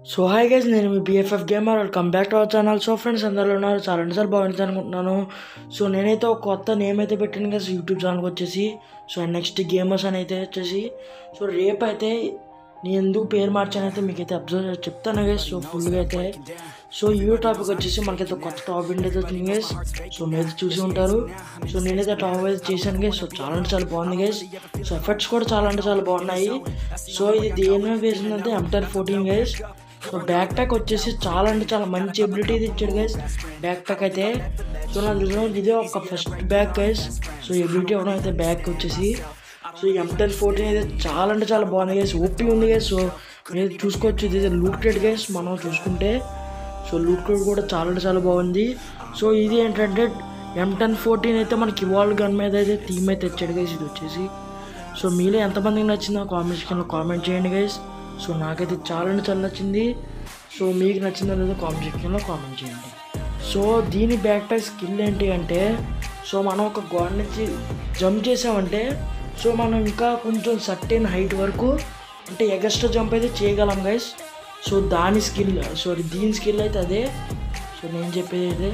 so hi guys నేను మీ BFF gamer welcome back to our channel so friends అందరిలో ఉన్నారు చాలా రెండుసార్లు బాగుంటుంది అనుకుంటున్నాను సో నేనైతే ఒక కొత్త నేమ్ అయితే పెట్టాను కదా యూట్యూబ్ ఛానల్కి వచ్చేసి సో నెక్స్ట్ గేమర్స్ అని అయితే వచ్చేసి సో రేపు అయితే నేను ఎందుకు పేరు మార్చాను అయితే మీకైతే అబ్జర్వ్ చెప్తాను గైస్ సో ఫుల్గా అయితే సో ఈ టాపిక్ వచ్చేసి మనకైతే కొత్త టాపిక్ అయితే వచ్చింది గైస్ సో మీరు చూసి ఉంటారు సో నేనైతే టాప్ అయితే చేశాను గైస్ సో చాలా అంటే చాలా బాగుంది గైస్ సో ఎఫెక్ట్స్ కూడా చాలా అంటే చాలా బాగున్నాయి సో ఇది దేని మీద వేసిందంటే enter fourteen guys so back pack వచ్చేసి చాలా అంటే చాలా మంచి ఎబిలిటీ ఇది ఇచ్చాడు గైస్ బ్యాక్ ప్యాక్ అయితే సో నాకు తెలిసిన ఇదే ఒక first back guys so ability అవడం అయితే బ్యాక్ వచ్చేసి సో ఈ ఎంటెన్ ఫోర్టీన్ అయితే చాలా అంటే చాలా బాగుంది గైస్ ఓపీ ఉంది గైస్ సో మీరు చూసుకోవచ్చు ఇది లూటెడ్ గైస్ మనం చూసుకుంటే సో లూట్ కోడ్ కూడా చాలా అంటే చాలా బాగుంది సో ఇది ఏంటంటే ఎం టెన్ ఫోర్టీన్ అయితే మనకి ఇవాల్వ్ గన్ మీద అయితే థీమ్ అయితే తెచ్చాడు గైస్ ఇది వచ్చేసి సో మీలో ఎంతమందికి నచ్చిందో కామెంట్ సెక్షన్లో కామెంట్ చేయండి గైస్ సో నాకైతే చాలా అంటే చాలా నచ్చింది సో మీకు నచ్చిందో లేదో కామెంట్ సెక్షన్లో కామెంట్ చేయండి సో దీని బ్యాక్ ప్యాక్ స్కిల్ ఏంటి అంటే సో మనం ఒక గోడ నుంచి జంప్ చేసామంటే సో మనం ఇంకా కొంచెం సర్టెన్ హైట్ వరకు అంటే ఎగస్ట్రా జంప్ అయితే చేయగలం గైస్ సో దాని స్కిల్ సారీ దీని స్కిల్ అయితే అదే సో నేను చెప్పేది అయితే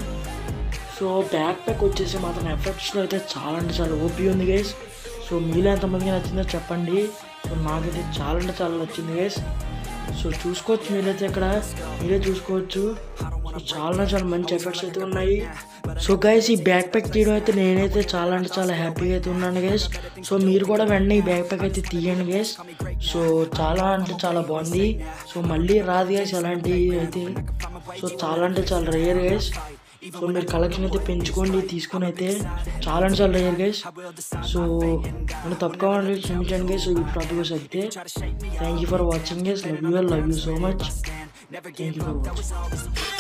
సో బ్యాక్ ప్యాక్ వచ్చేసి మాత్రం ఎఫెక్ట్స్లో అయితే చాలా అంటే చాలా ఓపీ ఉంది గైస్ సో మీలో ఎంతమందికి నచ్చిందో చెప్పండి సో నాకైతే చాలా అంటే చాలా నచ్చింది గైస్ సో చూసుకోవచ్చు మీరైతే ఇక్కడ మీరే చూసుకోవచ్చు సో చాలా చాలా మంచి ఎఫెక్ట్స్ అయితే ఉన్నాయి సో గైస్ ఈ బ్యాక్ ప్యాక్ తీయడం అయితే నేనైతే చాలా అంటే చాలా హ్యాపీగా అయితే ఉన్నాను గైస్ సో మీరు కూడా వెంటనే ఈ బ్యాక్ ప్యాక్ అయితే తీయండి గైస్ సో చాలా అంటే చాలా బాగుంది సో మళ్ళీ రాదు గైస్ అలాంటివి అయితే సో చాలా అంటే చాలా రేర్ గైస్ సో మీరు కలెక్షన్ అయితే పెంచుకోండి తీసుకొని అయితే చాలా అంటే చాలా రేర్ గైస్ సో నేను తప్పుకోవాలి క్షమించండి గైస్ సో ఈ టాపిక్ అయితే thank you for watching guys love you love you so much thank you for watching